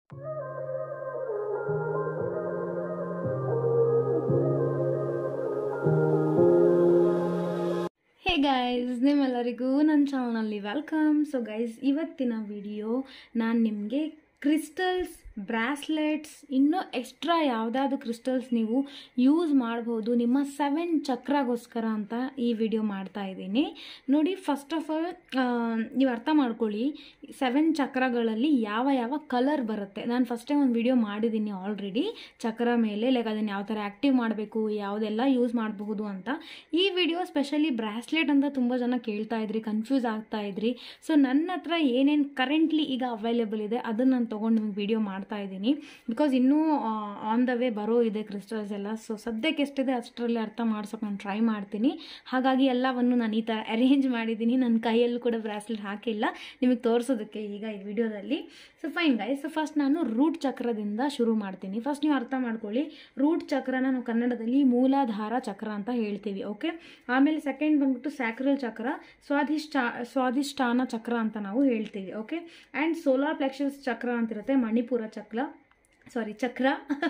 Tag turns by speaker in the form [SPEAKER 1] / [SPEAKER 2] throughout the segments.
[SPEAKER 1] hey guys ನಿಮ್ಮೆಲ್ಲರಿಗೂ ನನ್ನ ಚಾನಲ್ನಲ್ಲಿ ವೆಲ್ಕಮ್ ಸೊ ಗೈಸ್ ಇವತ್ತಿನ ವಿಡಿಯೋ ನಾನು ನಿಮಗೆ ಕ್ರಿಸ್ಟಲ್ಸ್ ಬ್ರಾಸ್ಲೆಟ್ಸ್ ಇನ್ನೂ ಎಕ್ಸ್ಟ್ರಾ ಯಾವುದಾದ್ರು ಕ್ರಿಸ್ಟಲ್ಸ್ ನೀವು ಯೂಸ್ ಮಾಡ್ಬೋದು ನಿಮ್ಮ ಸೆವೆನ್ ಚಕ್ರಗೋಸ್ಕರ ಅಂತ ಈ ವಿಡಿಯೋ ಮಾಡ್ತಾ ಇದ್ದೀನಿ ನೋಡಿ ಫಸ್ಟ್ ಆಫ್ ಆಲ್ ನೀವು ಅರ್ಥ ಮಾಡ್ಕೊಳ್ಳಿ ಸೆವೆನ್ ಚಕ್ರಗಳಲ್ಲಿ ಯಾವ ಯಾವ ಕಲರ್ ಬರುತ್ತೆ ನಾನು ಫಸ್ಟೇ ಒಂದು ವಿಡಿಯೋ ಮಾಡಿದ್ದೀನಿ ಆಲ್ರೆಡಿ ಚಕ್ರ ಮೇಲೆ ಲೈಕ್ ಅದನ್ನು ಯಾವ ಥರ ಆ್ಯಕ್ಟಿವ್ ಮಾಡಬೇಕು ಯಾವುದೆಲ್ಲ ಯೂಸ್ ಮಾಡಬಹುದು ಅಂತ ಈ ವಿಡಿಯೋ ಸ್ಪೆಷಲಿ ಬ್ರಾಸ್ಲೆಟ್ ಅಂತ ತುಂಬ ಜನ ಕೇಳ್ತಾ ಇದ್ರಿ ಕನ್ಫ್ಯೂಸ್ ಆಗ್ತಾ ಇದ್ರಿ ಸೊ ನನ್ನ ಹತ್ರ ಏನೇನು ಕರೆಂಟ್ಲಿ ಈಗ ಅವೈಲೇಬಲ್ ಇದೆ ಅದನ್ನು ನಾನು ತೊಗೊಂಡು ನಿಮ್ಗೆ ವಿಡಿಯೋ ಮಾಡ್ತಾ ಇದ್ದೀನಿ ಬಿಕಾಸ್ ಇನ್ನೂ ಆನ್ ದ ವೇ ಬರೋ ಇದೆ ಕ್ರಿಸ್ಟಲ್ಸ್ ಎಲ್ಲ ಸೊ ಸದ್ಯಕ್ಕೆ ಎಷ್ಟಿದೆ ಅಷ್ಟರಲ್ಲಿ ಅರ್ಥ ಮಾಡ್ಸೋಕೆ ನಾನು ಟ್ರೈ ಮಾಡ್ತೀನಿ ಹಾಗಾಗಿ ಎಲ್ಲವನ್ನು ನಾನು ಈ ಥರ ಅರೇಂಜ್ ಮಾಡಿದ್ದೀನಿ ನನ್ನ ಕೈಯಲ್ಲೂ ಕೂಡ ಬ್ರಾಸ್ಲೆಟ್ ಹಾಕಿಲ್ಲ ನಿಮಗೆ ತೋರಿಸೋದಕ್ಕೆ ಈಗ ಈ ವಿಡಿಯೋದಲ್ಲಿ so fine guy so first ನಾನು ರೂಟ್ ಚಕ್ರದಿಂದ ಶುರು ಮಾಡ್ತೀನಿ ಫಸ್ಟ್ ನೀವು ಅರ್ಥ ಮಾಡ್ಕೊಳ್ಳಿ ರೂಟ್ ಚಕ್ರನ ನಾವು ಕನ್ನಡದಲ್ಲಿ ಮೂಲಾಧಾರ ಚಕ್ರ ಅಂತ ಹೇಳ್ತೀವಿ ಓಕೆ ಆಮೇಲೆ ಸೆಕೆಂಡ್ ಬಂದ್ಬಿಟ್ಟು ಸ್ಯಾಕ್ರಲ್ ಚಕ್ರ ಸ್ವಾಧಿಷ್ಠಾ ಸ್ವಾಧಿಷ್ಠಾನ ಚಕ್ರ ಅಂತ ನಾವು ಹೇಳ್ತೀವಿ ಓಕೆ ಆ್ಯಂಡ್ ಸೋಲಾರ್ ಪ್ಲೆಕ್ಷಸ್ ಚಕ್ರ ಅಂತಿರುತ್ತೆ ಮಣಿಪುರ ಚಕ್ರ ಸಾರಿ ಚಕ್ರ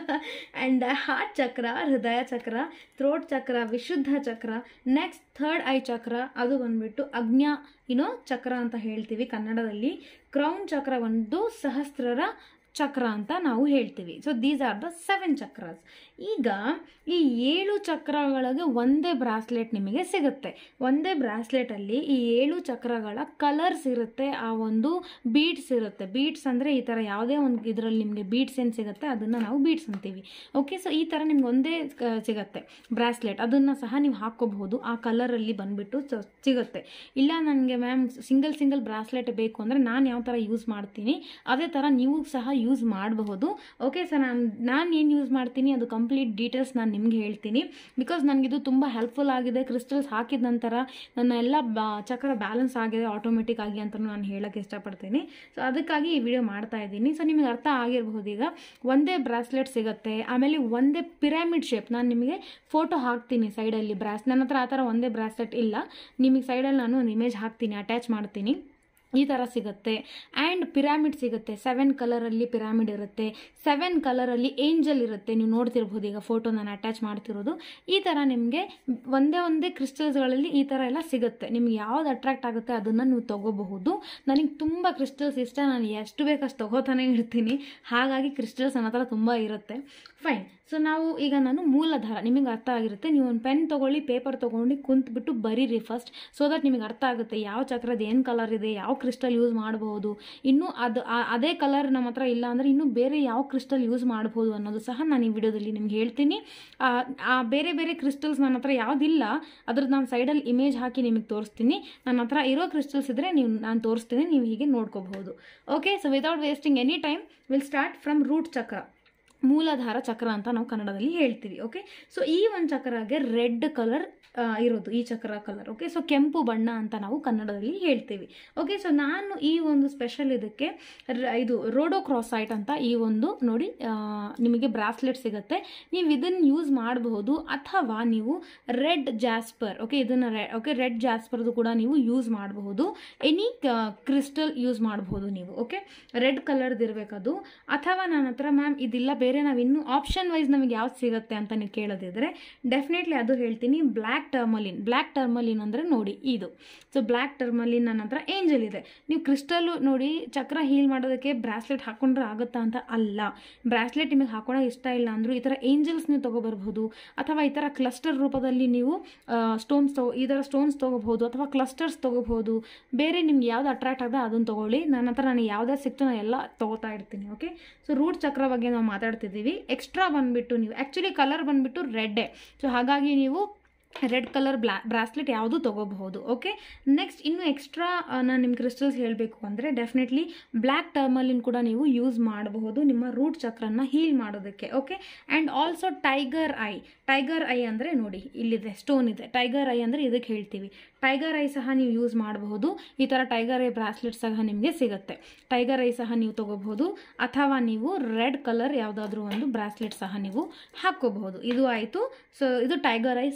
[SPEAKER 1] ಆ್ಯಂಡ್ ಹಾರ್ಟ್ ಚಕ್ರ ಹೃದಯ ಚಕ್ರ ಥ್ರೋಟ್ ಚಕ್ರ ವಿಶುದ್ಧ ಚಕ್ರ ನೆಕ್ಸ್ಟ್ ಥರ್ಡ್ ಐ ಚಕ್ರ ಅದು ಬಂದ್ಬಿಟ್ಟು ಅಜ್ಞಾ ಏನೋ ಚಕ್ರ ಅಂತ ಹೇಳ್ತೀವಿ ಕನ್ನಡದಲ್ಲಿ ಕ್ರೌನ್ ಚಕ್ರ ಒಂದು ಸಹಸ್ರರ ಚಕ್ರ ಅಂತ ನಾವು ಹೇಳ್ತೀವಿ so these are the seven chakras ಈಗ ಈ ಏಳು ಚಕ್ರಗಳಿಗೆ ಒಂದೇ ಬ್ರಾಸ್ಲೆಟ್ ನಿಮಗೆ ಸಿಗುತ್ತೆ ಒಂದೇ ಬ್ರಾಸ್ಲೆಟಲ್ಲಿ ಈ ಏಳು ಚಕ್ರಗಳ ಕಲರ್ಸ್ ಇರುತ್ತೆ ಆ ಒಂದು ಬೀಡ್ಸ್ ಇರುತ್ತೆ ಬೀಡ್ಸ್ ಅಂದರೆ ಈ ಥರ ಯಾವುದೇ ಒಂದು ಇದರಲ್ಲಿ ನಿಮಗೆ ಬೀಡ್ಸ್ ಏನು ಸಿಗುತ್ತೆ ಅದನ್ನು ನಾವು ಬೀಡ್ಸ್ ಅಂತೀವಿ ಓಕೆ ಸೊ ಈ ಥರ ನಿಮ್ಗೆ ಒಂದೇ ಕ- ಸಿಗುತ್ತೆ ಬ್ರಾಸ್ಲೆಟ್ ಅದನ್ನು ಸಹ ನೀವು ಹಾಕ್ಕೋಬಹುದು ಆ ಕಲರಲ್ಲಿ ಬಂದುಬಿಟ್ಟು ಸಿಗುತ್ತೆ ಇಲ್ಲ ನನಗೆ ಮ್ಯಾಮ್ ಸಿಂಗಲ್ ಸಿಂಗಲ್ ಬ್ರಾಸ್ಲೆಟ್ ಬೇಕು ಅಂದರೆ ನಾನು ಯಾವ ಥರ ಯೂಸ್ ಮಾಡ್ತೀನಿ ಅದೇ ಥರ ನೀವು ಸಹ ಯೂಸ್ ಮಾಡಬಹುದು ಓಕೆ ಸರ್ ನಾನು ನಾನು ಏನು ಯೂಸ್ ಮಾಡ್ತೀನಿ ಅದು ಕಂಪ್ಲೀಟ್ ಡೀಟೇಲ್ಸ್ ನಾನು ನಿಮ್ಗೆ ಹೇಳ್ತೀನಿ ಬಿಕಾಸ್ ನನಗಿದು ತುಂಬ ಹೆಲ್ಪ್ಫುಲ್ ಆಗಿದೆ ಕ್ರಿಸ್ಟಲ್ಸ್ ಹಾಕಿದ ನಂತರ ನನ್ನ ಎಲ್ಲ ಬಾ ಚಕ್ರ ಬ್ಯಾಲೆನ್ಸ್ ಆಗಿದೆ ಆಟೋಮೆಟಿಕ್ ಆಗಿ ಅಂತ ನಾನು ಹೇಳೋಕ್ಕೆ ಇಷ್ಟಪಡ್ತೀನಿ ಸೊ ಅದಕ್ಕಾಗಿ ಈ ವಿಡಿಯೋ ಮಾಡ್ತಾ ಇದ್ದೀನಿ ಸೊ ನಿಮಗೆ ಅರ್ಥ ಆಗಿರಬಹುದು ಈಗ ಒಂದೇ ಬ್ರಾಸ್ಲೆಟ್ ಸಿಗುತ್ತೆ ಆಮೇಲೆ ಒಂದೇ ಪಿರಾಮಿಡ್ ಶೇಪ್ ನಾನು ನಿಮಗೆ ಫೋಟೋ ಹಾಕ್ತೀನಿ ಸೈಡಲ್ಲಿ ಬ್ರಾಸ್ ನನ್ನ ಹತ್ರ ಆ ಥರ ಒಂದೇ ಬ್ರಾಸ್ಲೆಟ್ ಇಲ್ಲ ನಿಮಗೆ ಸೈಡಲ್ಲಿ ನಾನು ಒಂದು ಇಮೇಜ್ ಹಾಕ್ತೀನಿ ಅಟ್ಯಾಚ್ ಮಾಡ್ತೀನಿ ಈ ಥರ ಸಿಗುತ್ತೆ ಆ್ಯಂಡ್ ಪಿರಾಮಿಡ್ ಸಿಗುತ್ತೆ ಸೆವೆನ್ ಕಲರಲ್ಲಿ ಪಿರಾಮಿಡ್ ಇರುತ್ತೆ ಸೆವೆನ್ ಕಲರಲ್ಲಿ ಏಂಜಲ್ ಇರುತ್ತೆ ನೀವು ನೋಡ್ತಿರ್ಬೋದು ಈಗ ಫೋಟೋ ನಾನು ಅಟ್ಯಾಚ್ ಮಾಡ್ತಿರೋದು ಈ ಥರ ನಿಮಗೆ ಒಂದೇ ಒಂದೇ ಕ್ರಿಸ್ಟಲ್ಸ್ಗಳಲ್ಲಿ ಈ ಥರ ಎಲ್ಲ ಸಿಗುತ್ತೆ ನಿಮ್ಗೆ ಯಾವ್ದು ಅಟ್ರಾಕ್ಟ್ ಆಗುತ್ತೆ ಅದನ್ನು ನೀವು ತೊಗೋಬಹುದು ನನಗೆ ತುಂಬ ಕ್ರಿಸ್ಟಲ್ಸ್ ಇಷ್ಟ ನಾನು ಎಷ್ಟು ಬೇಕಷ್ಟು ತೊಗೋತಾನೆ ಇರ್ತೀನಿ ಹಾಗಾಗಿ ಕ್ರಿಸ್ಟಲ್ಸ್ ನನ್ನ ಹತ್ರ ತುಂಬ ಇರುತ್ತೆ ಫೈನ್ ಸೊ ನಾವು ಈಗ ನಾನು ಮೂಲಾಧಾರ ನಿಮಗೆ ಅರ್ಥ ಆಗಿರುತ್ತೆ ನೀವು ಒಂದು ಪೆನ್ ತೊಗೊಳ್ಳಿ ಪೇಪರ್ ತೊಗೊಂಡು ಕುಂತ್ಬಿಟ್ಟು ಬರೀರಿ ಫಸ್ಟ್ ಸೊ ದಟ್ ನಿಮಗೆ ಅರ್ಥ ಆಗುತ್ತೆ ಯಾವ ಚಕ್ರದ ಏನು ಕಲರ್ ಇದೆ ಯಾವ ಕ್ರಿಸ್ಟಲ್ ಯೂಸ್ ಮಾಡಬಹುದು ಇನ್ನೂ ಅದು ಆ- ಅದೇ ಕಲರ್ ನಮ್ಮ ಹತ್ರ ಇಲ್ಲ ಅಂದರೆ ಇನ್ನೂ ಬೇರೆ ಯಾವ ಕ್ರಿಸ್ಟಲ್ ಯೂಸ್ ಮಾಡ್ಬೋದು ಅನ್ನೋದು ಸಹ ನಾನು ಈ ವಿಡಿಯೋದಲ್ಲಿ ನಿಮ್ಗೆ ಹೇಳ್ತೀನಿ ಆ ಆ ಬೇರೆ ಬೇರೆ ಕ್ರಿಸ್ಟಲ್ಸ್ ನನ್ನ ಹತ್ರ ಯಾವುದಿಲ್ಲ ಅದ್ರದ್ದು ನಾನು ಸೈಡಲ್ಲಿ ಇಮೇಜ್ ಹಾಕಿ ನಿಮಗೆ ತೋರಿಸ್ತೀನಿ ನನ್ನ ಹತ್ರ ಇರೋ ಕ್ರಿಸ್ಟಲ್ಸ್ ಇದ್ದರೆ ನೀವು ನಾನು ತೋರಿಸ್ತೀನಿ ನೀವು ಹೀಗೆ ನೋಡ್ಕೋಬಹುದು okay so without wasting any time will start from root chakra Muladhara ಚಕ್ರ ಅಂತ ನಾವು ಕನ್ನಡದಲ್ಲಿ ಹೇಳ್ತೀವಿ ಓಕೆ ಸೊ ಈ ಒಂದು ಚಕ್ರಗೆ ರೆಡ್ ಕಲರ್ ಇರೋದು ಈ ಚಕ್ರ ಕಲರ್ ಓಕೆ ಸೊ ಕೆಂಪು ಬಣ್ಣ ಅಂತ ನಾವು ಕನ್ನಡದಲ್ಲಿ ಹೇಳ್ತೀವಿ ಓಕೆ ಸೊ ನಾನು ಈ ಒಂದು ಸ್ಪೆಷಲ್ ಇದಕ್ಕೆ ರ- ಇದು ರೋಡೋಕ್ರಾಸೈಟ್ ಅಂತ ಈ ಒಂದು ನೋಡಿ ಆ, ನಿಮಗೆ ಬ್ರಾಸ್ಲೆಟ್ ಸಿಗುತ್ತೆ ನೀವು ಇದನ್ನು ಯೂಸ್ ಮಾಡಬಹುದು ಅಥವಾ ನೀವು ರೆಡ್ ಜಾಸ್ಪರ್ ಓಕೆ ಇದನ್ನು ರೆ ಓಕೆ ರೆಡ್ ಜಾಸ್ಪರ್ದು ಕೂಡ ನೀವು ಯೂಸ್ ಮಾಡಬಹುದು ಎನಿ ಕ್ರಿಸ್ಟಲ್ ಯೂಸ್ ಮಾಡಬಹುದು ನೀವು ಓಕೆ ರೆಡ್ ಕಲರ್ದು ಇರಬೇಕದು ಅಥವಾ ನನ್ನ ಹತ್ರ ಮ್ಯಾಮ್ ಇದಿಲ್ಲ ಬೇರೆ ನಾವು ಇನ್ನೂ ಆಪ್ಷನ್ ವೈಸ್ ನಮಗೆ ಯಾವ್ದು ಸಿಗುತ್ತೆ ಅಂತ ನೀವು ಕೇಳೋದಿದ್ರೆ ಡೆಫಿನೆಟ್ಲಿ ಅದು ಹೇಳ್ತೀನಿ ಬ್ಲ್ಯಾಕ್ ಟರ್ಮಲಿನ್ ಬ್ಲ್ಯಾಕ್ ಟರ್ಮಲಿನ್ ಅಂದರೆ ನೋಡಿ ಇದು ಸೊ ಬ್ಲ್ಯಾಕ್ ಟರ್ಮಲಿನ್ ನನ್ನ ಹತ್ರ ಏಂಜಲ್ ಇದೆ ನೀವು ಕ್ರಿಸ್ಟಲ್ಲು ನೋಡಿ ಚಕ್ರ ಹೀಲ್ ಮಾಡೋದಕ್ಕೆ ಬ್ರಾಸ್ಲೆಟ್ ಹಾಕೊಂಡ್ರೆ ಆಗುತ್ತಾ ಅಂತ ಅಲ್ಲ ಬ್ರಾಸ್ಲೆಟ್ ನಿಮಗೆ ಹಾಕೊಳ್ಳೋಕೆ ಇಷ್ಟ ಇಲ್ಲ ಅಂದರೂ ಈ ಥರ ಏಂಜಲ್ಸ್ ನೀವು ತೊಗೊಬರ್ಬೋದು ಅಥವಾ ಈ ಥರ ಕ್ಲಸ್ಟರ್ ರೂಪದಲ್ಲಿ ನೀವು ಸ್ಟೋನ್ಸ್ ತಗೋ ಈ ಥರ ಸ್ಟೋನ್ಸ್ ತೊಗೋಬಹುದು ಅಥವಾ ಕ್ಲಸ್ಟರ್ಸ್ ತೊಗೋಬಹುದು ಬೇರೆ ನಿಮ್ಗೆ ಯಾವ್ದು ಅಟ್ರಾಕ್ಟ್ ಆಗಿದೆ ಅದನ್ನು ತೊಗೊಳ್ಳಿ ನನ್ನ ಹತ್ರ ನನಗೆ ಯಾವುದೇ ಸಿಕ್ತು ನಾನು ಎಲ್ಲ ತೊಗೋತಾ ಇರ್ತೀನಿ ಓಕೆ ಸೊ ರೂಟ್ ಚಕ್ರ ಬಗ್ಗೆ ನಾವು ಮಾತಾಡ್ತಿದ್ದೀವಿ ಎಕ್ಸ್ಟ್ರಾ ಬಂದುಬಿಟ್ಟು ನೀವು ಆ್ಯಕ್ಚುಲಿ ಕಲರ್ ಬಂದುಬಿಟ್ಟು ರೆಡ್ಡೇ ಸೊ ಹಾಗಾಗಿ ನೀವು ರೆಡ್ ಕಲರ್ ಬ್ಲಾ ಬ್ರಾಸ್ಲೆಟ್ ಯಾವುದು ತೊಗೋಬಹುದು ಓಕೆ ನೆಕ್ಸ್ಟ್ ಇನ್ನು ಎಕ್ಸ್ಟ್ರಾ ನಾನು ನಿಮ್ಮ ಕ್ರಿಸ್ಟಲ್ಸ್ ಹೇಳಬೇಕು ಅಂದರೆ ಡೆಫಿನೆಟ್ಲಿ ಬ್ಲ್ಯಾಕ್ ಟರ್ಮಲಿನ್ ಕೂಡ ನೀವು ಯೂಸ್ ಮಾಡಬಹುದು ನಿಮ್ಮ ರೂಟ್ ಚಕ್ರನ ಹೀಲ್ ಮಾಡೋದಕ್ಕೆ okay and also tiger eye tiger eye ಅಂದರೆ ನೋಡಿ ಇಲ್ಲಿದೆ ಸ್ಟೋನ್ ಇದೆ ಟೈಗರ್ ಐ ಅಂದರೆ ಇದಕ್ಕೆ ಹೇಳ್ತೀವಿ ಟೈಗರ್ ಐ ಸಹ ನೀವು ಯೂಸ್ ಮಾಡಬಹುದು ಈ ಥರ ಟೈಗರ್ ಐ ಬ್ರಾಸ್ಲೆಟ್ ಸಹ ನಿಮಗೆ ಸಿಗುತ್ತೆ ಟೈಗರ್ ಐ ಸಹ ನೀವು ತೊಗೋಬಹುದು ಅಥವಾ ನೀವು ರೆಡ್ ಕಲರ್ ಯಾವುದಾದ್ರೂ ಒಂದು ಬ್ರಾಸ್ಲೆಟ್ ಸಹ ನೀವು ಹಾಕ್ಕೋಬಹುದು ಇದು ಆಯಿತು ಸೊ ಇದು tiger eye stone okay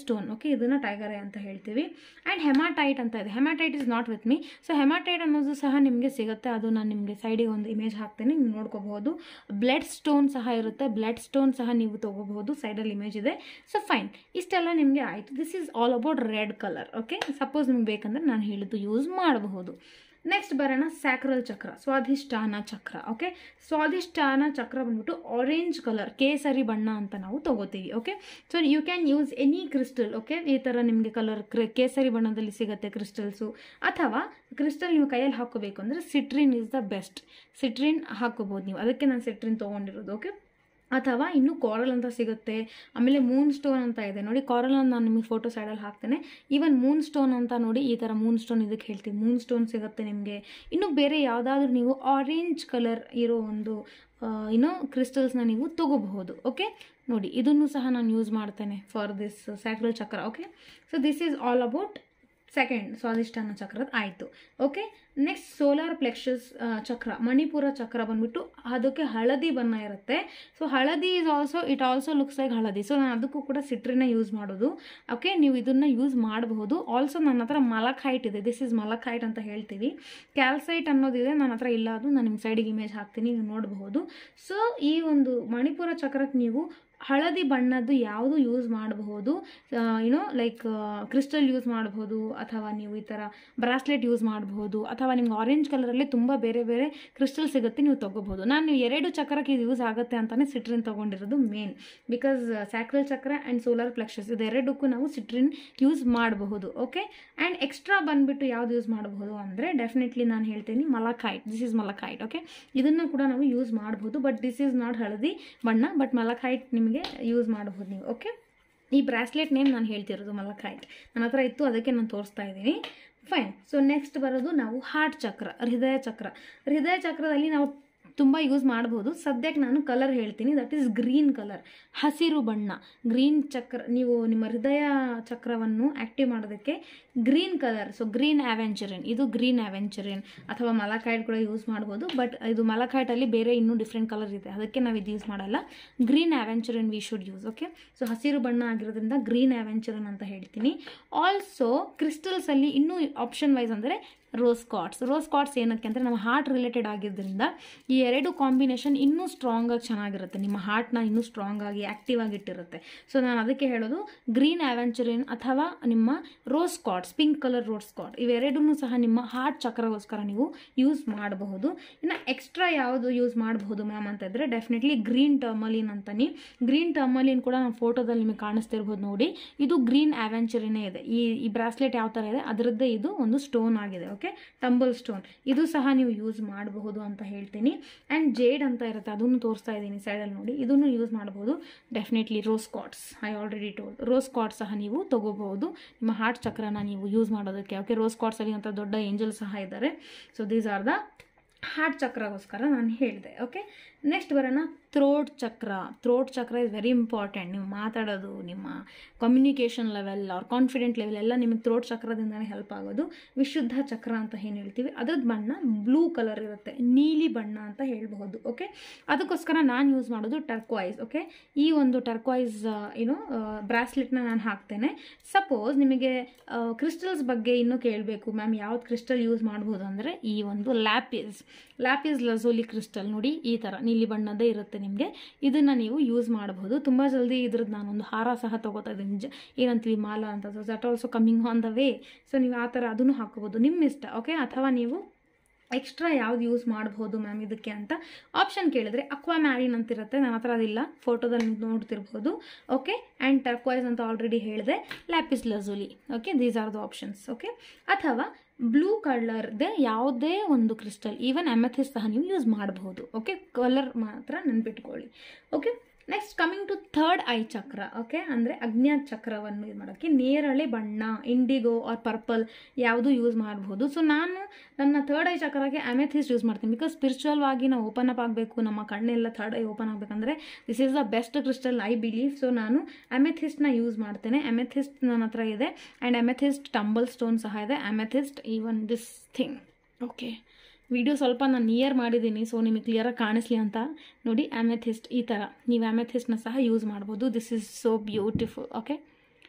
[SPEAKER 1] okay ಇದನ್ನು ಟೈಗರ್ ಐ ಅಂತ ಹೇಳ್ತೀವಿ ಆ್ಯಂಡ್ ಹೆಮಾಟೈಟ್ ಅಂತ ಇದೆ hematite is not with me so hematite ಅನ್ನೋದು ಸಹ ನಿಮಗೆ ಸಿಗುತ್ತೆ ಅದು ನಾನು ನಿಮಗೆ ಸೈಡಿಗೆ ಒಂದು ಇಮೇಜ್ ಹಾಕ್ತೇನೆ ನೀವು ನೋಡ್ಕೋಬಹುದು ಬ್ಲಡ್ ಸ್ಟೋನ್ ಸಹ ಇರುತ್ತೆ ಬ್ಲಡ್ ಸ್ಟೋನ್ ಸಹ ನೀವು ತೊಗೋಬಹುದು ಸೈಡಲ್ಲಿ ಇಮೇಜ್ ಇದೆ ಸೊ ಫೈನ್ ಇಷ್ಟೆಲ್ಲ ನಿಮಗೆ ಆಯಿತು this is all about red colour okay suppose ನಿಮ್ಗೆ ಬೇಕಂದ್ರೆ ನಾನು ಹೇಳಿದ್ದು ಯೂಸ್ ಮಾಡಬಹುದು ನೆಕ್ಸ್ಟ್ ಬರೋಣ ಸ್ಯಾಕ್ರಲ್ ಚಕ್ರ ಸ್ವಾಧಿಷ್ಠಾನ ಚಕ್ರ ಓಕೆ ಸ್ವಾಧಿಷ್ಠಾನ ಚಕ್ರ ಬಂದ್ಬಿಟ್ಟು ಆರೆಂಜ್ ಕಲರ್ ಕೇಸರಿ ಬಣ್ಣ ಅಂತ ನಾವು ತಗೋತೀವಿ okay so you can use any crystal okay ಈ ಥರ ನಿಮಗೆ ಕಲರ್ ಕೇಸರಿ ಬಣ್ಣದಲ್ಲಿ ಸಿಗುತ್ತೆ ಕ್ರಿಸ್ಟಲ್ಸು ಅಥವಾ ಕ್ರಿಸ್ಟಲ್ ನೀವು ಕೈಯಲ್ಲಿ ಹಾಕೋಬೇಕು ಅಂದರೆ citrine is the best citrine ಹಾಕೋಬೋದು ನೀವು ಅದಕ್ಕೆ ನಾನು ಸಿಟ್ರಿನ್ ತೊಗೊಂಡಿರೋದು ಓಕೆ ಅಥವಾ ಇನ್ನೂ ಕಾರಲ್ ಅಂತ ಸಿಗುತ್ತೆ ಆಮೇಲೆ ಮೂನ್ ಸ್ಟೋನ್ ಅಂತ ಇದೆ ನೋಡಿ ಕಾರಲ್ ಅಂತ ನಾನು ನಿಮಗೆ ಫೋಟೋ ಸೈಡಲ್ಲಿ ಹಾಕ್ತೇನೆ ಈವನ್ ಮೂನ್ ಸ್ಟೋನ್ ಅಂತ ನೋಡಿ ಈ ಥರ ಮೂನ್ ಸ್ಟೋನ್ ಇದಕ್ಕೆ ಹೇಳ್ತೀವಿ ಮೂನ್ ಸ್ಟೋನ್ ಸಿಗುತ್ತೆ ನಿಮಗೆ ಇನ್ನು ಬೇರೆ ಯಾವುದಾದ್ರೂ ನೀವು ಆರೆಂಜ್ ಕಲರ್ ಇರೋ ಒಂದು ಏನೋ ಕ್ರಿಸ್ಟಲ್ಸ್ನ ನೀವು ತೊಗೋಬಹುದು ಓಕೆ ನೋಡಿ ಇದನ್ನು ಸಹ ನಾನು ಯೂಸ್ ಮಾಡ್ತೇನೆ for this sacral chakra okay so this is all about second Swadhisthana ಚಕ್ರದ ಆಯಿತು ಓಕೆ ನೆಕ್ಸ್ಟ್ ಸೋಲಾರ್ ಪ್ಲೆಕ್ಷಸ್ ಚಕ್ರ ಮಣಿಪುರ ಚಕ್ರ ಬಂದ್ಬಿಟ್ಟು ಅದಕ್ಕೆ ಹಳದಿ ಬಣ್ಣ ಇರುತ್ತೆ so haladi is also it also looks like haladi so ನಾನು ಅದಕ್ಕೂ ಕೂಡ ಸಿಟ್ರಿನ ಯೂಸ್ ಮಾಡೋದು ಓಕೆ ನೀವು ಇದನ್ನು ಯೂಸ್ ಮಾಡಬಹುದು ಆಲ್ಸೋ ನನ್ನ ಹತ್ರ ಮಲಖೈಟ್ ಇದೆ ದಿಸ್ ಇಸ್ ಮಲಖೈಟ್ ಅಂತ ಹೇಳ್ತೀವಿ ಕ್ಯಾಲ್ಸೈಟ್ ಅನ್ನೋದಿದೆ ನನ್ನ ಹತ್ರ ಇಲ್ಲ ಅದು ನಾನು ನಿಮ್ಮ ಸೈಡಿಗೆ ಇಮೇಜ್ ಹಾಕ್ತೀನಿ ನೀವು ನೋಡಬಹುದು ಸೊ ಈ ಒಂದು ಮಣಿಪುರ ಚಕ್ರಕ್ಕೆ ನೀವು ಹಳದಿ ಬಣ್ಣದ್ದು ಯಾವುದು ಯೂಸ್ ಮಾಡಬಹುದು ಯುನೋ ಲೈಕ್ ಕ್ರಿಸ್ಟಲ್ ಯೂಸ್ ಮಾಡಬಹುದು ಅಥವಾ ನೀವು ಈ ಥರ ಬ್ರಾಸ್ಲೆಟ್ ಯೂಸ್ ಮಾಡಬಹುದು ಅಥವಾ ನಿಮ್ಗೆ ಆರೆಂಜ್ ಕಲರಲ್ಲಿ ತುಂಬ ಬೇರೆ ಬೇರೆ ಕ್ರಿಸ್ಟಲ್ ಸಿಗುತ್ತೆ ನೀವು ತೊಗೋಬಹುದು ನಾನು ಎರಡು ಚಕ್ರಕ್ಕೆ ಇದು ಯೂಸ್ ಆಗುತ್ತೆ ಅಂತಲೇ ಸಿಟ್ರಿನ್ ತೊಗೊಂಡಿರೋದು main because sacral chakra and solar plexus ಇದೆರಡಕ್ಕೂ ನಾವು ಸಿಟ್ರಿನ್ ಯೂಸ್ ಮಾಡಬಹುದು ಓಕೆ ಆ್ಯಂಡ್ ಎಕ್ಸ್ಟ್ರಾ ಬಂದುಬಿಟ್ಟು ಯಾವ್ದು ಯೂಸ್ ಮಾಡಬಹುದು ಅಂದರೆ ಡೆಫಿನೆಟ್ಲಿ ನಾನು ಹೇಳ್ತೀನಿ malachite this is malachite okay ಇದನ್ನು ಕೂಡ ನಾವು ಯೂಸ್ ಮಾಡಬಹುದು ಬಟ್ ದಿಸ್ ಈಸ್ ನಾಟ್ ಹಳದಿ ಬಣ್ಣ ಬಟ್ ಮಲಖೈಟ್ ನಿಮಗೆ ಯೂಸ್ ಮಾಡಬಹುದು ನೀವು ಓಕೆ ಈ ಬ್ರಾಸ್ಲೆಟ್ ನೇಮ್ ನಾನು ಹೇಳ್ತಿರೋದು ಮಲಖೈಟ್ ನನ್ನ ಹತ್ರ ಇತ್ತು ಅದಕ್ಕೆ ನಾನು ತೋರಿಸ್ತಾ ಇದ್ದೀನಿ ಫೈನ್ ಸೊ ನೆಕ್ಸ್ಟ್ ಬರೋದು ನಾವು ಹಾರ್ಟ್ ಚಕ್ರ ಹೃದಯ ಚಕ್ರ ಹೃದಯ ಚಕ್ರದಲ್ಲಿ ನಾವು ತುಂಬ ಯೂಸ್ ಮಾಡ್ಬೋದು ಸದ್ಯಕ್ಕೆ ನಾನು ಕಲರ್ ಹೇಳ್ತೀನಿ ದಟ್ ಈಸ್ ಗ್ರೀನ್ ಕಲರ್ ಹಸಿರು ಬಣ್ಣ ಗ್ರೀನ್ ಚಕ್ರ ನೀವು ನಿಮ್ಮ ಹೃದಯ ಚಕ್ರವನ್ನು ಆ್ಯಕ್ಟಿವ್ ಮಾಡೋದಕ್ಕೆ green colour so green aventurine ಇದು ಗ್ರೀನ್ ಆವೆಂಚರಿನ್ ಅಥವಾ ಮಲಕೈಟ್ ಕೂಡ ಯೂಸ್ ಮಾಡ್ಬೋದು ಬಟ್ ಇದು ಮಲಕೈಟಲ್ಲಿ ಬೇರೆ ಇನ್ನೂ ಡಿಫ್ರೆಂಟ್ ಕಲರ್ ಇದೆ ಅದಕ್ಕೆ ನಾವು ಇದು ಯೂಸ್ ಮಾಡಲ್ಲ green aventurine we should use okay so ಹಸಿರು ಬಣ್ಣ ಆಗಿರೋದ್ರಿಂದ ಗ್ರೀನ್ ಆವೆಂಚರಿನ್ ಅಂತ ಹೇಳ್ತೀನಿ ಆಲ್ಸೋ ಕ್ರಿಸ್ಟಲ್ಸಲ್ಲಿ ಇನ್ನೂ ಆಪ್ಷನ್ ವೈಸ್ ಅಂದರೆ ರೋಸ್ ಕಾರ್ಡ್ಸ್ ರೋಸ್ ಕಾರ್ಡ್ಸ್ ಏನಕ್ಕೆ ಅಂದರೆ ನಮ್ಮ ಹಾರ್ಟ್ ರಿಲೇಟೆಡ್ ಆಗಿದ್ದರಿಂದ ಈ ಎರಡು ಕಾಂಬಿನೇಷನ್ ಇನ್ನೂ ಸ್ಟ್ರಾಂಗಾಗಿ ಚೆನ್ನಾಗಿರುತ್ತೆ ನಿಮ್ಮ ಹಾರ್ಟ್ನ ಇನ್ನೂ ಸ್ಟ್ರಾಂಗ್ ಆಗಿ ಆ್ಯಕ್ಟಿವ್ ಆಗಿ ಇಟ್ಟಿರುತ್ತೆ ಸೊ ನಾನು ಅದಕ್ಕೆ ಹೇಳೋದು ಗ್ರೀನ್ ಆವೆಂಚರಿನ್ ಅಥವಾ ನಿಮ್ಮ rose quartz pink colour rose quartz ಇವೆರಡೂ ಸಹ ನಿಮ್ಮ ಹಾರ್ಟ್ ಚಕ್ರಗೋಸ್ಕರ ನೀವು ಯೂಸ್ ಮಾಡಬಹುದು ಇನ್ನು ಎಕ್ಸ್ಟ್ರಾ ಯಾವುದು ಯೂಸ್ ಮಾಡಬಹುದು ಮ್ಯಾಮ್ ಅಂತ ಇದ್ದರೆ ಡೆಫಿನೆಟ್ಲಿ ಗ್ರೀನ್ ಟರ್ಮಲಿನ್ ಅಂತಾನೆ ಗ್ರೀನ್ ಟರ್ಮಲಿನ್ ಕೂಡ ನಾನು ಫೋಟೋದಲ್ಲಿ ನಿಮಗೆ ಕಾಣಿಸ್ತಿರ್ಬೋದು ನೋಡಿ ಇದು ಗ್ರೀನ್ ಆವೆಂಚರಿನೇ ಇದೆ ಈ ಈ ಬ್ರಾಸ್ಲೆಟ್ ಯಾವ ಥರ ಇದೆ ಅದರದ್ದೇ ಇದು ಒಂದು ಸ್ಟೋನ್ ಆಗಿದೆ ಓಕೆ ಟಂಬಲ್ ಸ್ಟೋನ್ ಇದು ಸಹ ನೀವು ಯೂಸ್ ಮಾಡಬಹುದು ಅಂತ ಹೇಳ್ತೀನಿ ಆ್ಯಂಡ್ ಜೇಡ್ ಅಂತ ಇರುತ್ತೆ ಅದನ್ನು ತೋರಿಸ್ತಾ ಇದ್ದೀನಿ ಸೈಡಲ್ಲಿ ನೋಡಿ ಇದನ್ನು ಯೂಸ್ ಮಾಡಬಹುದು definitely rose quartz I already told rose quartz ಸಹ ನೀವು ತೊಗೋಬಹುದು ನಿಮ್ಮ ಹಾರ್ಟ್ ಚಕ್ರನ ನೀವು ಯೂಸ್ ಮಾಡೋದಕ್ಕೆ ಓಕೆ ರೋಸ್ ಕಾರ್ಡ್ಸಲ್ಲಿ ಅಂತ ದೊಡ್ಡ ಏಂಜಲ್ ಸಹ ಇದ್ದಾರೆ so these are the heart ಚಕ್ರಗೋಸ್ಕರ ನಾನು ಹೇಳಿದೆ ಓಕೆ ನೆಕ್ಸ್ಟ್ ಬರೋಣ throat chakra throat chakra is very important ನೀವು ಮಾತಾಡೋದು ನಿಮ್ಮ ಕಮ್ಯುನಿಕೇಷನ್ ಲೆವೆಲ್ ಅವ್ರ ಕಾನ್ಫಿಡೆಂಟ್ ಲೆವೆಲ್ ಎಲ್ಲ ನಿಮಗೆ ಥ್ರೋಟ್ ಚಕ್ರದಿಂದನೇ ಹೆಲ್ಪ್ ಆಗೋದು ವಿಶುದ್ಧ ಚಕ್ರ ಅಂತ ಏನು ಹೇಳ್ತೀವಿ ಅದ್ರದ್ದು ಬಣ್ಣ ಬ್ಲೂ ಕಲರ್ ಇರುತ್ತೆ ನೀಲಿ ಬಣ್ಣ ಅಂತ ಹೇಳಬಹುದು ಓಕೆ ಅದಕ್ಕೋಸ್ಕರ ನಾನು ಯೂಸ್ ಮಾಡೋದು ಟರ್ಕ್ವಾಯ್ಸ್ ಓಕೆ ಈ ಒಂದು ಟರ್ಕ್ವಾಯ್ಸ್ ಏನು ಬ್ರಾಸ್ಲೆಟ್ನ ನಾನು ಹಾಕ್ತೇನೆ ಸಪೋಸ್ ನಿಮಗೆ ಕ್ರಿಸ್ಟಲ್ಸ್ ಬಗ್ಗೆ ಇನ್ನೂ ಕೇಳಬೇಕು ಮ್ಯಾಮ್ ಯಾವ್ದು ಕ್ರಿಸ್ಟಲ್ ಯೂಸ್ ಮಾಡ್ಬೋದು ಅಂದರೆ ಈ ಒಂದು ಲ್ಯಾಪಿಸ್ ಲ್ಯಾಪಿಸ್ ಲಝೋಲಿ ಕ್ರಿಸ್ಟಲ್ ನೋಡಿ ಈ ಥರ ನೀಲಿ ಬಣ್ಣದೇ ಇರುತ್ತೆ ನಿಮಗೆ ಇದನ್ನು ನೀವು ಯೂಸ್ ಮಾಡಬಹುದು ತುಂಬ ಜಲ್ದಿ ಇದ್ರದ್ದು ನಾನೊಂದು ಹಾರ ಸಹ ತೊಗೋತಾ ಇದ್ದೀನಿ ಜ ಏನಂತೀವಿ ಮಾಲ ಅಂತ so that also coming on the way so ನೀವು ಆ ಥರ ಅದನ್ನು ಹಾಕೋಬೋದು ನಿಮ್ಮ ಇಷ್ಟ ಓಕೆ ಅಥವಾ ನೀವು ಎಕ್ಸ್ಟ್ರಾ ಯಾವ್ದು ಯೂಸ್ ಮಾಡ್ಬೋದು ಮ್ಯಾಮ್ ಇದಕ್ಕೆ ಅಂತ ಆಪ್ಷನ್ ಕೇಳಿದ್ರೆ ಅಕ್ವಾ ಮ್ಯಾರಿನ್ ಅಂತಿರುತ್ತೆ ನನ್ನ ಹತ್ರ ಅದಿಲ್ಲ ಫೋಟೋದಲ್ಲಿ ನೀವು ನೋಡ್ತಿರ್ಬೋದು ಓಕೆ ಆ್ಯಂಡ್ ಟರ್ಕ್ವಾಯ್ಸ್ ಅಂತ ಆಲ್ರೆಡಿ ಹೇಳಿದೆ lapis lazuli okay these are the options okay ಅಥವಾ ಬ್ಲೂ ಕಲರ್ದೇ ಯಾವುದೇ ಒಂದು ಕ್ರಿಸ್ಟಲ್ ಈವನ್ ಎಮೆಥಿಸ್ ಸಹ ನೀವು ಯೂಸ್ ಮಾಡಬಹುದು ಓಕೆ ಕಲರ್ ಮಾತ್ರ ನೆನ್ಪಿಟ್ಕೊಳ್ಳಿ okay next coming to third eye chakra okay ಅಂದರೆ ಅಜ್ಞಾತ್ ಚಕ್ರವನ್ನು ಇದು ಮಾಡೋಕ್ಕೆ ನೇರಳೆ ಬಣ್ಣ ಇಂಡಿಗೋ ಆರ್ ಪರ್ಪಲ್ ಯಾವುದು ಯೂಸ್ ಮಾಡಬಹುದು ಸೊ ನಾನು ನನ್ನ ಥರ್ಡ್ ಐ ಚಕ್ರಕ್ಕೆ ಅಮೆಥಿಸ್ಟ್ ಯೂಸ್ ಮಾಡ್ತೀನಿ ಬಿಕಾಸ್ ಸ್ಪಿರಿಚುವಲ್ ಆಗಿ ನಾವು ಓಪನ್ ಅಪ್ ಆಗಬೇಕು ನಮ್ಮ ಕಣ್ಣೆಲ್ಲ ಥರ್ಡ್ ಐ ಓಪನ್ ಆಗಬೇಕಂದ್ರೆ this is the best crystal I believe so ನಾನು ಅಮೆಥಿಸ್ಟ್ನ ಯೂಸ್ ಮಾಡ್ತೇನೆ ಅಮೆಥಿಸ್ಟ್ ನನ್ನ ಹತ್ರ ಇದೆ ಆ್ಯಂಡ್ ಅಮೆಥಿಸ್ಟ್ ಟಂಬಲ್ ಸ್ಟೋನ್ ಸಹ ಇದೆ amethyst even this thing okay video ಸ್ವಲ್ಪ ನಾನು ನಿಯರ್ ಮಾಡಿದ್ದೀನಿ ಸೊ ನಿಮಗೆ ಕ್ಲಿಯರಾಗಿ ಕಾಣಿಸ್ಲಿ ಅಂತ ನೋಡಿ ಅಮೆಥಿಸ್ಟ್ ಈ ಥರ ನೀವು ಅಮೆಥಿಸ್ಟ್ನ ಸಹ ಯೂಸ್ ಮಾಡ್ಬೋದು this is so beautiful okay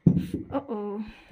[SPEAKER 1] oh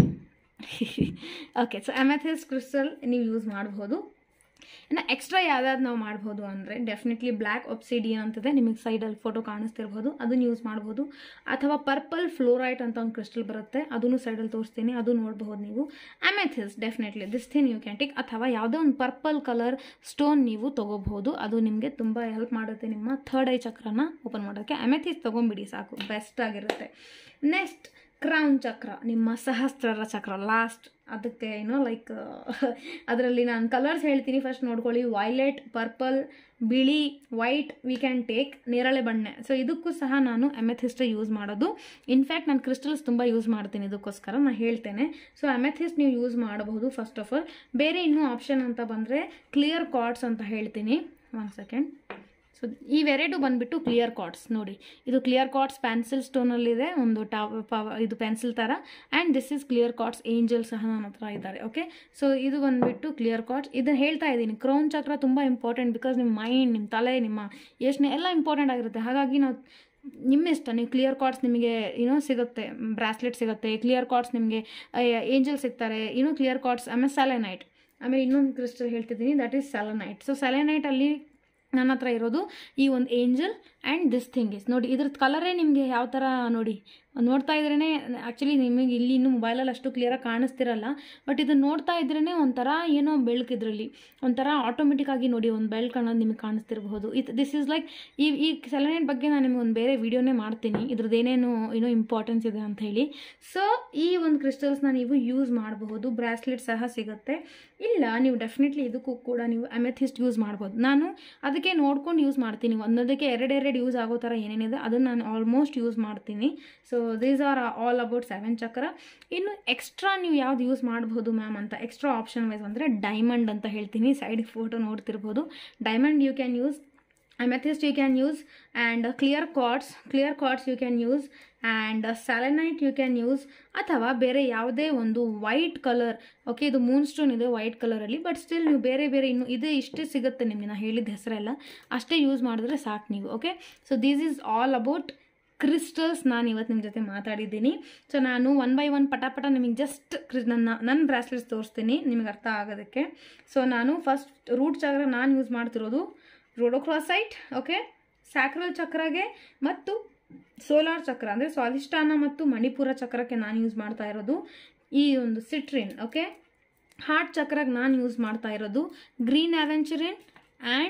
[SPEAKER 1] okay so amethyst crystal ನೀವು ಯೂಸ್ ಮಾಡ್ಬೋದು ಇನ್ನು ಎಕ್ಸ್ಟ್ರಾ ಯಾವ್ದಾದ್ರು ನಾವು ಮಾಡ್ಬೋದು ಅಂದರೆ ಡೆಫಿನೆಟ್ಲಿ ಬ್ಲ್ಯಾಕ್ ಒಪ್ಸಿಡಿಯನ್ ಅಂತಿದೆ ನಿಮಗೆ ಸೈಡಲ್ಲಿ ಫೋಟೋ ಕಾಣಿಸ್ತಿರ್ಬೋದು ಅದನ್ನು ಯೂಸ್ ಮಾಡ್ಬೋದು ಅಥವಾ ಪರ್ಪಲ್ ಫ್ಲೋರೈಟ್ ಅಂತ ಒಂದು ಕ್ರಿಸ್ಟಲ್ ಬರುತ್ತೆ ಅದನ್ನು ಸೈಡಲ್ಲಿ ತೋರಿಸ್ತೀನಿ ಅದು ನೋಡಬಹುದು ನೀವು amethyst definitely this thing you can take ಅಥವಾ ಯಾವುದೋ ಒಂದು ಪರ್ಪಲ್ ಕಲರ್ ಸ್ಟೋನ್ ನೀವು ತೊಗೋಬಹುದು ಅದು ನಿಮಗೆ ತುಂಬ ಹೆಲ್ಪ್ ಮಾಡುತ್ತೆ ನಿಮ್ಮ ಥರ್ಡ್ ಐ ಚಕ್ರನ ಓಪನ್ ಮಾಡೋಕ್ಕೆ ಅಮೆಥಿಸ್ ತೊಗೊಂಬಿಡಿ ಸಾಕು ಬೆಸ್ಟ್ ಆಗಿರುತ್ತೆ ನೆಕ್ಸ್ಟ್ ಕ್ರೌನ್ ಚಕ್ರ ನಿಮ್ಮ ಸಹಸ್ರರ ಚಕ್ರ ಲಾಸ್ಟ್ ಅದಕ್ಕೆ ಏನೋ ಲೈಕ್ ಅದರಲ್ಲಿ ನಾನು ಕಲರ್ಸ್ ಹೇಳ್ತೀನಿ ಫಸ್ಟ್ ನೋಡ್ಕೊಳ್ಳಿ ವೈಲೆಟ್ ಪರ್ಪಲ್ ಬಿಳಿ ವೈಟ್ ವಿ ಕ್ಯಾನ್ ಟೇಕ್ ನೇರಳೆ ಬಣ್ಣೆ ಸೊ ಇದಕ್ಕೂ ಸಹ ನಾನು ಅಮೆಥಿಸ್ಟ್ ಯೂಸ್ ಮಾಡೋದು ಇನ್ಫ್ಯಾಕ್ಟ್ ನಾನು ಕ್ರಿಸ್ಟಲ್ಸ್ ತುಂಬ ಯೂಸ್ ಮಾಡ್ತೀನಿ ಇದಕ್ಕೋಸ್ಕರ ನಾನು ಹೇಳ್ತೇನೆ ಸೊ ಅಮೆಥಿಸ್ಟ್ ನೀವು ಯೂಸ್ ಮಾಡಬಹುದು ಫಸ್ಟ್ ಆಫ್ ಆಲ್ ಬೇರೆ ಇನ್ನೂ ಆಪ್ಷನ್ ಅಂತ ಬಂದರೆ ಕ್ಲಿಯರ್ ಕಾರ್ಡ್ಸ್ ಅಂತ ಹೇಳ್ತೀನಿ ಒನ್ ಸೆಕೆಂಡ್ ಸೊ ಇವೆರಡು ಬಂದುಬಿಟ್ಟು ಕ್ಲಿಯರ್ ಕಾರ್ಡ್ಸ್ ನೋಡಿ ಇದು ಕ್ಲಿಯರ್ ಕಾರ್ಡ್ಸ್ ಪೆನ್ಸಿಲ್ ಸ್ಟೋನಲ್ಲಿದೆ ಒಂದು ಟಾವ್ ಪವ ಇದು ಪೆನ್ಸಿಲ್ ಥರ and this is clear quartz angel ಸಹ ನನ್ನ ಹತ್ರ ಇದ್ದಾರೆ ಓಕೆ ಸೊ ಇದು ಬಂದುಬಿಟ್ಟು ಕ್ಲಿಯರ್ ಕಾರ್ಡ್ಸ್ ಇದನ್ನು ಹೇಳ್ತಾ ಇದ್ದೀನಿ ಕ್ರೌನ್ ಚಕ್ರ ತುಂಬ ಇಂಪಾರ್ಟೆಂಟ್ ಬಿಕಾಸ್ ನಿಮ್ಮ ಮೈಂಡ್ ನಿಮ್ಮ ತಲೆ ನಿಮ್ಮ ಯೋಚನೆ ಎಲ್ಲ ಇಂಪಾರ್ಟೆಂಟ್ ಆಗಿರುತ್ತೆ ಹಾಗಾಗಿ ನಾವು ನಿಮ್ಮ ಇಷ್ಟ ನೀವು ಕ್ಲಿಯರ್ ಕಾರ್ಡ್ಸ್ ನಿಮಗೆ ಏನೋ ಸಿಗುತ್ತೆ ಬ್ರಾಸ್ಲೆಟ್ ಸಿಗುತ್ತೆ ಕ್ಲಿಯರ್ ಕಾರ್ಡ್ಸ್ ನಿಮಗೆ ಏಂಜಲ್ ಸಿಗ್ತಾರೆ ಏನೋ ಕ್ಲಿಯರ್ ಕಾರ್ಡ್ಸ್ ಆಮೇಲೆ ಸ್ಯಾಲೆನೈಟ್ ಆಮೇಲೆ ಇನ್ನೊಂದು ಕ್ರಿಸ್ಟಲ್ ಹೇಳ್ತಿದ್ದೀನಿ ದಟ್ ಈಸ್ ಸ್ಯಾಲನೈಟ್ ಸೊ ಸ್ಯಾಲನೈಟಲ್ಲಿ ನನ್ನ ಹತ್ರ ಇರೋದು ಈ ಒಂದು angel and this thing is ನೋಡಿ ಇದ್ರದ್ದು ಕಲರೇ ನಿಮಗೆ ಯಾವ ಥರ ನೋಡಿ ನೋಡ್ತಾ ಇದ್ರೇ ಆ್ಯಕ್ಚುಲಿ ನಿಮಗೆ ಇಲ್ಲಿ ಇನ್ನೂ ಮೊಬೈಲಲ್ಲಿ ಅಷ್ಟು ಕ್ಲಿಯರಾಗಿ ಕಾಣಿಸ್ತಿರಲ್ಲ ಬಟ್ ಇದನ್ನು ನೋಡ್ತಾ ಇದ್ರೇ ಒಂಥರ ಏನೋ ಬೆಳಕು ಇದರಲ್ಲಿ ಒಂಥರ ಆಟೋಮೆಟಿಕ್ ಆಗಿ ನೋಡಿ ಒಂದು ಬೆಳಕು ಅನ್ನೋದು ನಿಮಗೆ ಕಾಣಿಸ್ತಿರಬಹುದು ಇದು ದಿಸ್ ಈಸ್ ಲೈಕ್ ಈ ಈ ಸೆಲೆನೈಟ್ ಬಗ್ಗೆ ನಾನು ನಿಮಗೆ ಒಂದು ಬೇರೆ ವೀಡಿಯೋನೇ ಮಾಡ್ತೀನಿ ಇದ್ರದ್ದು ಏನೇನು ಏನೋ ಇಂಪಾರ್ಟೆನ್ಸ್ ಇದೆ ಅಂತ ಹೇಳಿ ಸೊ ಈ ಒಂದು ಕ್ರಿಸ್ಟಲ್ಸ್ನ ನೀವು ಯೂಸ್ ಮಾಡಬಹುದು ಬ್ರಾಸ್ಲೆಟ್ ಸಹ ಸಿಗುತ್ತೆ ಇಲ್ಲ ನೀವು ಡೆಫಿನೆಟ್ಲಿ ಇದಕ್ಕೂ ಕೂಡ ನೀವು ಅಮೆಥಿಸ್ಟ್ ಯೂಸ್ ಮಾಡ್ಬೋದು ನಾನು ಅದಕ್ಕೆ ನೋಡ್ಕೊಂಡು ಯೂಸ್ ಮಾಡ್ತೀನಿ ಒಂದೊಂದಕ್ಕೆ ಎರಡೆರಡು ಯೂಸ್ ಆಗೋ ಥರ ಏನೇನಿದೆ ಅದನ್ನು ನಾನು ಆಲ್ಮೋಸ್ಟ್ ಯೂಸ್ ಮಾಡ್ತೀನಿ so these are all about seven chakra ಇನ್ನು ಎಕ್ಸ್ಟ್ರಾ ನೀವು ಯಾವ್ದು ಯೂಸ್ ಮಾಡ್ಬೋದು ಮ್ಯಾಮ್ ಅಂತ ಎಕ್ಸ್ಟ್ರಾ ಆಪ್ಷನ್ ವೈಸ್ ಅಂದರೆ ಡೈಮಂಡ್ ಅಂತ ಹೇಳ್ತೀನಿ ಸೈಡಿಗೆ ಫೋಟೋ ನೋಡ್ತಿರ್ಬೋದು diamond you can use amethyst you can use and uh, clear quartz clear quartz you can use and selenite you can use ಅಥವಾ ಬೇರೆ ಯಾವುದೇ ಒಂದು ವೈಟ್ ಕಲರ್ ಓಕೆ ಇದು ಮೂನ್ ಸ್ಟೋನ್ ಇದೆ ವೈಟ್ ಕಲರಲ್ಲಿ ಬಟ್ ಸ್ಟಿಲ್ ನೀವು ಬೇರೆ ಬೇರೆ ಇನ್ನು ಇದೇ ಇಷ್ಟೇ ಸಿಗುತ್ತೆ ನಿಮಗೆ ನಾನು ಹೇಳಿದ ಹೆಸರೆಲ್ಲ ಅಷ್ಟೇ ಯೂಸ್ ಮಾಡಿದ್ರೆ ಸಾಕು ನೀವು okay so this is all about crystals ನಾನು ಇವತ್ತು ನಿಮ್ಮ ಜೊತೆ ಮಾತಾಡಿದ್ದೀನಿ ಸೊ ನಾನು ಒನ್ ಬೈ ಒನ್ ಪಟ ಪಟ ನಿಮಗೆ ಜಸ್ಟ್ ಕ್ರಿ ನನ್ನ ನನ್ನ ಬ್ರಾಸ್ಲೆಟ್ಸ್ ತೋರಿಸ್ತೀನಿ ನಿಮಗೆ ಅರ್ಥ ಆಗೋದಕ್ಕೆ ಸೊ ನಾನು ಫಸ್ಟ್ ರೂಟ್ ಚಕ್ರ ನಾನು ಯೂಸ್ ಮಾಡ್ತಿರೋದು ರೋಡೋಕ್ರಾಸೈಟ್ ಓಕೆ ಸ್ಯಾಕ್ರಲ್ ಚಕ್ರಗೆ ಮತ್ತು ಸೋಲಾರ್ ಚಕ್ರ ಅಂದರೆ ಸ್ವಾಧಿಷ್ಠಾನ ಮತ್ತು ಮಣಿಪುರ ಚಕ್ರಕ್ಕೆ ನಾನು ಯೂಸ್ ಮಾಡ್ತಾ ಇರೋದು ಈ ಒಂದು ಸಿಟ್ರಿನ್ ಓಕೆ ಹಾರ್ಟ್ ಚಕ್ರಕ್ಕೆ ನಾನು ಯೂಸ್ ಮಾಡ್ತಾ ಇರೋದು green aventurine and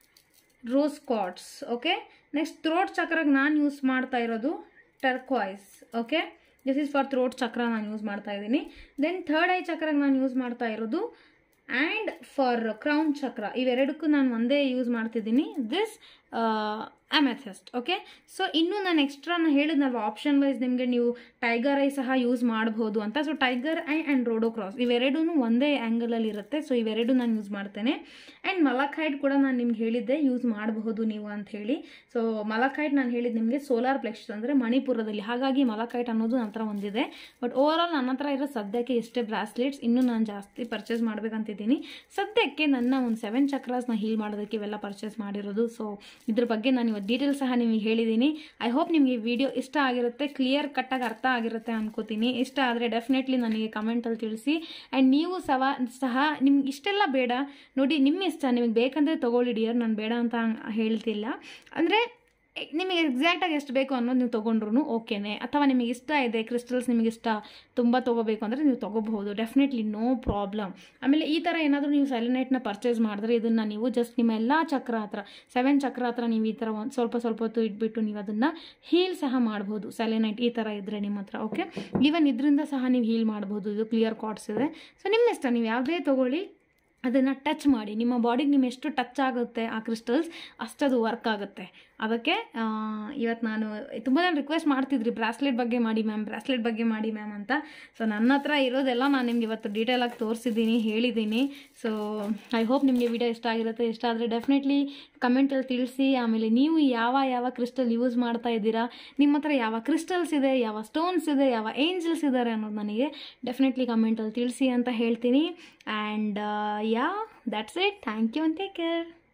[SPEAKER 1] rose quartz okay next throat ಚಕ್ರಕ್ಕೆ ನಾನು ಯೂಸ್ ಮಾಡ್ತಾ ಇರೋದು turquoise okay this is for throat chakra ನಾನು ಯೂಸ್ ಮಾಡ್ತಾ ಇದ್ದೀನಿ ದೆನ್ ಥರ್ಡ್ ಐ ಚಕ್ರಕ್ಕೆ ನಾನು ಯೂಸ್ ಮಾಡ್ತಾ ಇರೋದು ಆ್ಯಂಡ್ ಫಾರ್ ಕ್ರೌನ್ ಚಕ್ರ ಇವೆರಡಕ್ಕೂ ನಾನು ಒಂದೇ ಯೂಸ್ ಮಾಡ್ತಿದ್ದೀನಿ ದಿಸ್ ಅಮೆಥೆಸ್ಟ್ ಓಕೆ ಸೊ ಇನ್ನೂ ನಾನು ಎಕ್ಸ್ಟ್ರಾ ನಾನು ಹೇಳಿದ್ನಲ್ವ ಆಪ್ಷನ್ ವೈಸ್ ನಿಮಗೆ ನೀವು ಟೈಗರ್ ಐ ಸಹ ಯೂಸ್ ಮಾಡ್ಬೋದು ಅಂತ so tiger eye and rhodochrosite ಇವೆರಡೂ ಒಂದೇ ಆ್ಯಂಗಲಲ್ಲಿ ಇರುತ್ತೆ ಸೊ ಇವೆರಡು ನಾನು ಯೂಸ್ ಮಾಡ್ತೇನೆ ಆ್ಯಂಡ್ ಮಲಖೈಡ್ ಕೂಡ ನಾನು ನಿಮ್ಗೆ ಹೇಳಿದ್ದೆ ಯೂಸ್ ಮಾಡಬಹುದು ನೀವು ಅಂತ ಹೇಳಿ ಸೊ ಮಲಖೈಟ್ ನಾನು ಹೇಳಿದ್ದು ನಿಮಗೆ ಸೋಲಾರ್ ಪ್ಲೆಕ್ಸ್ ಅಂದರೆ ಮಣಿಪುರದಲ್ಲಿ ಹಾಗಾಗಿ ಮಲಖೈಟ್ ಅನ್ನೋದು ನನ್ನ ಹತ್ರ ಒಂದಿದೆ ಬಟ್ ಓವರ್ ಆಲ್ ನನ್ನ ಹತ್ರ ಇರೋ ಸದ್ಯಕ್ಕೆ ಇಷ್ಟೇ ಬ್ರಾಸ್ಲೆಟ್ಸ್ ಇನ್ನೂ ನಾನು ಜಾಸ್ತಿ ಪರ್ಚೇಸ್ ಮಾಡಬೇಕಂತಿದ್ದೀನಿ ಸದ್ಯಕ್ಕೆ ನನ್ನ ಒಂದು ಸೆವೆನ್ ಚಕ್ರಾಸ್ನ ಹೀಲ್ ಮಾಡೋದಕ್ಕೆ ಇವೆಲ್ಲ ಪರ್ಚೇಸ್ ಮಾಡಿರೋದು ಸೊ ಇದ್ರ ಬಗ್ಗೆ ನಾನು ಇವತ್ತು ಡೀಟೇಲ್ಸ್ ಸಹ ನಿಮಗೆ ಹೇಳಿದ್ದೀನಿ ಐ ಹೋಪ್ ನಿಮಗೆ ಈ ವಿಡಿಯೋ ಇಷ್ಟ ಆಗಿರುತ್ತೆ ಕ್ಲಿಯರ್ ಕಟ್ಟಾಗಿ ಅರ್ಥ ಆಗಿರುತ್ತೆ ಅನ್ಕೋತೀನಿ ಇಷ್ಟ ಆದರೆ ಡೆಫಿನೆಟ್ಲಿ ನನಗೆ ಕಮೆಂಟಲ್ಲಿ ತಿಳಿಸಿ ಆ್ಯಂಡ್ ನೀವು ಸಹ ಸಹ ನಿಮ್ಗೆ ಇಷ್ಟೆಲ್ಲ ಬೇಡ ನೋಡಿ ನಿಮ್ಮ ಇಷ್ಟ ನಿಮಗೆ ಬೇಕಂದರೆ ತೊಗೊಳ್ಳಿ ಡಿಯರ್ ನಾನು ಬೇಡ ಅಂತ ಹೇಳ್ತಿಲ್ಲ ಅಂದರೆ ನಿಮಗೆ ಎಕ್ಸಾಕ್ಟಾಗಿ ಎಷ್ಟು ಬೇಕು ಅನ್ನೋದು ನೀವು ತೊಗೊಂಡ್ರು ಓಕೆನೆ ಅಥವಾ ನಿಮಗೆ ಇಷ್ಟ ಇದೆ ಕ್ರಿಸ್ಟಲ್ಸ್ ನಿಮಗೆ ಇಷ್ಟ ತುಂಬ ತೊಗೋಬೇಕು ಅಂದರೆ ನೀವು ತೊಗೋಬಹುದು ಡೆಫಿನೆಟ್ಲಿ ನೋ ಪ್ರಾಬ್ಲಮ್ ಆಮೇಲೆ ಈ ಥರ ಏನಾದರೂ ನೀವು ಸೆಲೆನೈಟ್ನ ಪರ್ಚೇಸ್ ಮಾಡಿದ್ರೆ ಇದನ್ನು ನೀವು ಜಸ್ಟ್ ನಿಮ್ಮ ಎಲ್ಲ ಚಕ್ರ ಹತ್ರ ಸೆವೆನ್ ಚಕ್ರ ಹತ್ರ ನೀವು ಈ ಥರ ಒಂದು ಸ್ವಲ್ಪ ಸ್ವಲ್ಪ ಹೊತ್ತು ಇಟ್ಬಿಟ್ಟು ನೀವು ಅದನ್ನು ಹೀಲ್ ಸಹ ಮಾಡ್ಬೋದು ಸೆಲೆನೈಟ್ ಈ ಥರ ಇದ್ದರೆ ನಿಮ್ಮ ಹತ್ರ ಓಕೆ ಈವನ್ ಇದರಿಂದ ಸಹ ನೀವು ಹೀಲ್ ಮಾಡ್ಬೋದು ಇದು ಕ್ಲಿಯರ್ ಕಾರ್ಡ್ಸ್ ಇದೆ ಸೊ ನಿಮ್ಮ ಇಷ್ಟ ನೀವು ಯಾವುದೇ ತೊಗೊಳ್ಳಿ ಅದನ್ನು ಟಚ್ ಮಾಡಿ ನಿಮ್ಮ ಬಾಡಿಗೆ ನಿಮ್ಮ ಎಷ್ಟು ಟಚ್ ಆಗುತ್ತೆ ಆ ಕ್ರಿಸ್ಟಲ್ಸ್ ಅಷ್ಟದು ವರ್ಕ್ ಆಗುತ್ತೆ ಅದಕ್ಕೆ ಇವತ್ತು ನಾನು ತುಂಬ ಜನ ರಿಕ್ವೆಸ್ಟ್ ಮಾಡ್ತಿದ್ರಿ ಬ್ರಾಸ್ಲೆಟ್ ಬಗ್ಗೆ ಮಾಡಿ ಮ್ಯಾಮ್ ಬ್ರಾಸ್ಲೆಟ್ ಬಗ್ಗೆ ಮಾಡಿ ಮ್ಯಾಮ್ ಅಂತ ಸೊ ನನ್ನ ಹತ್ರ ಇರೋದೆಲ್ಲ ನಾನು ನಿಮ್ಗೆ ಇವತ್ತು ಡೀಟೇಲಾಗಿ ತೋರಿಸಿದ್ದೀನಿ ಹೇಳಿದ್ದೀನಿ ಸೊ ಐ ಹೋಪ್ ನಿಮಗೆ ವಿಡಿಯೋ ಇಷ್ಟ ಆಗಿರುತ್ತೆ ಇಷ್ಟ ಆದರೆ ಡೆಫಿನೆಟ್ಲಿ ಕಮೆಂಟಲ್ಲಿ ತಿಳಿಸಿ ಆಮೇಲೆ ನೀವು ಯಾವ ಯಾವ ಕ್ರಿಸ್ಟಲ್ ಯೂಸ್ ಮಾಡ್ತಾ ಇದ್ದೀರಾ ನಿಮ್ಮ ಹತ್ರ ಯಾವ ಕ್ರಿಸ್ಟಲ್ಸ್ ಇದೆ ಯಾವ ಸ್ಟೋನ್ಸ್ ಇದೆ ಯಾವ ಏಂಜಲ್ಸ್ ಇದ್ದಾರೆ ಅನ್ನೋದು ನನಗೆ ಡೆಫಿನೆಟ್ಲಿ ಕಮೆಂಟಲ್ಲಿ ತಿಳಿಸಿ ಅಂತ ಹೇಳ್ತೀನಿ and yeah that's it thank you and take care